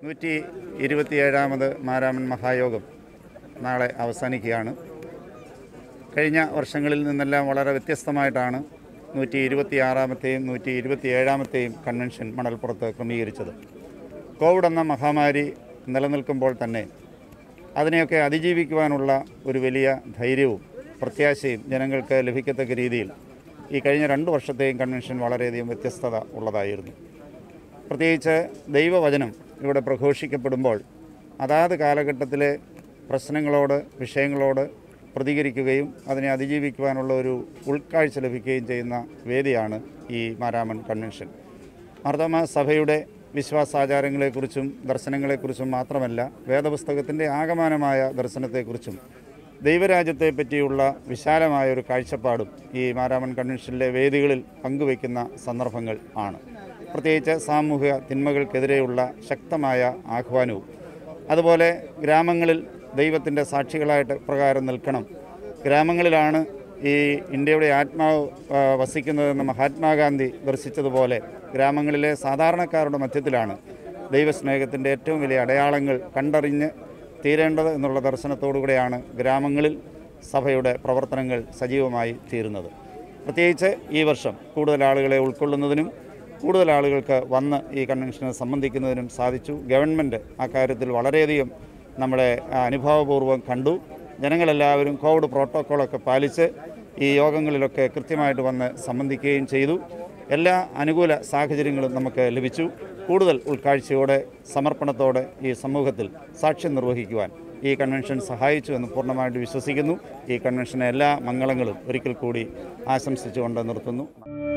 നൂറ്റി ഇരുപത്തിയേഴാമത് മാരാമൻ മഹായോഗം നാളെ അവസാനിക്കുകയാണ് കഴിഞ്ഞ വർഷങ്ങളിൽ നിന്നെല്ലാം വളരെ വ്യത്യസ്തമായിട്ടാണ് നൂറ്റി ഇരുപത്തിയാറാമത്തെയും നൂറ്റി ഇരുപത്തിയേഴാമത്തെയും കൺവെൻഷൻ മണൽപ്പുറത്ത് ക്രമീകരിച്ചത് കോവിഡ് എന്ന മഹാമാരി നിലനിൽക്കുമ്പോൾ തന്നെ അതിനെയൊക്കെ അതിജീവിക്കുവാനുള്ള ഒരു വലിയ ധൈര്യവും പ്രത്യാശയും ജനങ്ങൾക്ക് ലഭിക്കത്തക്ക രീതിയിൽ ഈ കഴിഞ്ഞ രണ്ട് വർഷത്തെയും കൺവെൻഷൻ വളരെയധികം വ്യത്യസ്തത ഉള്ളതായിരുന്നു പ്രത്യേകിച്ച് ദൈവവചനം ഇവിടെ പ്രഘോഷിക്കപ്പെടുമ്പോൾ അതാത് കാലഘട്ടത്തിലെ പ്രശ്നങ്ങളോട് വിഷയങ്ങളോട് പ്രതികരിക്കുകയും അതിനെ അതിജീവിക്കുവാനുള്ള ഒരു ഉൾക്കാഴ്ച ലഭിക്കുകയും ചെയ്യുന്ന വേദിയാണ് ഈ മാരാമൺ കൺവെൻഷൻ മാർത്തോമ സഭയുടെ വിശ്വാസാചാരങ്ങളെക്കുറിച്ചും ദർശനങ്ങളെക്കുറിച്ചും മാത്രമല്ല വേദപുസ്തകത്തിൻ്റെ ആകമാനമായ ദർശനത്തെക്കുറിച്ചും ദൈവരാജ്യത്തെ പറ്റിയുള്ള വിശാലമായ ഒരു കാഴ്ചപ്പാടും ഈ മാരാമൺ കൺവെൻഷനിലെ വേദികളിൽ പങ്കുവയ്ക്കുന്ന സന്ദർഭങ്ങൾ ആണ് പ്രത്യേകിച്ച് സാമൂഹിക തിന്മകൾക്കെതിരെയുള്ള ശക്തമായ ആഹ്വാനവും അതുപോലെ ഗ്രാമങ്ങളിൽ ദൈവത്തിൻ്റെ സാക്ഷികളായിട്ട് പ്രകാരം നിൽക്കണം ഗ്രാമങ്ങളിലാണ് ഈ ഇന്ത്യയുടെ ആത്മാവ് ആ, വസിക്കുന്നതെന്ന് മഹാത്മാഗാന്ധി ദർശിച്ചതുപോലെ ഗ്രാമങ്ങളിലെ സാധാരണക്കാരുടെ മധ്യത്തിലാണ് ദൈവസ്നേഹത്തിൻ്റെ ഏറ്റവും വലിയ അടയാളങ്ങൾ കണ്ടറിഞ്ഞ് തീരേണ്ടത് എന്നുള്ള ദർശനത്തോടുകൂടെയാണ് ഗ്രാമങ്ങളിൽ സഭയുടെ പ്രവർത്തനങ്ങൾ സജീവമായി തീരുന്നത് പ്രത്യേകിച്ച് ഈ വർഷം കൂടുതൽ ആളുകളെ ഉൾക്കൊള്ളുന്നതിനും കൂടുതൽ ആളുകൾക്ക് വന്ന് ഈ കൺവെൻഷന് സംബന്ധിക്കുന്നതിനും സാധിച്ചു ഗവൺമെൻറ് ആ കാര്യത്തിൽ വളരെയധികം നമ്മളെ ആ, അനുഭാവപൂർവ്വം കണ്ടു ജനങ്ങളെല്ലാവരും കോവിഡ് പ്രോട്ടോക്കോളൊക്കെ പാലിച്ച് ഈ യോഗങ്ങളിലൊക്കെ കൃത്യമായിട്ട് വന്ന് സംബന്ധിക്കുകയും ചെയ്തു എല്ലാ അനുകൂല സാഹചര്യങ്ങളും നമുക്ക് ലഭിച്ചു കൂടുതൽ ഉൾക്കാഴ്ചയോടെ സമർപ്പണത്തോടെ ഈ സമൂഹത്തിൽ സാക്ഷ്യം നിർവഹിക്കുവാൻ ഈ കൺവെൻഷൻ സഹായിച്ചു എന്ന് പൂർണ്ണമായിട്ട് വിശ്വസിക്കുന്നു ഈ കൺവെൻഷന് എല്ലാ മംഗളങ്ങളും ഒരിക്കൽ കൂടി ആശംസിച്ചുകൊണ്ട് നിർത്തുന്നു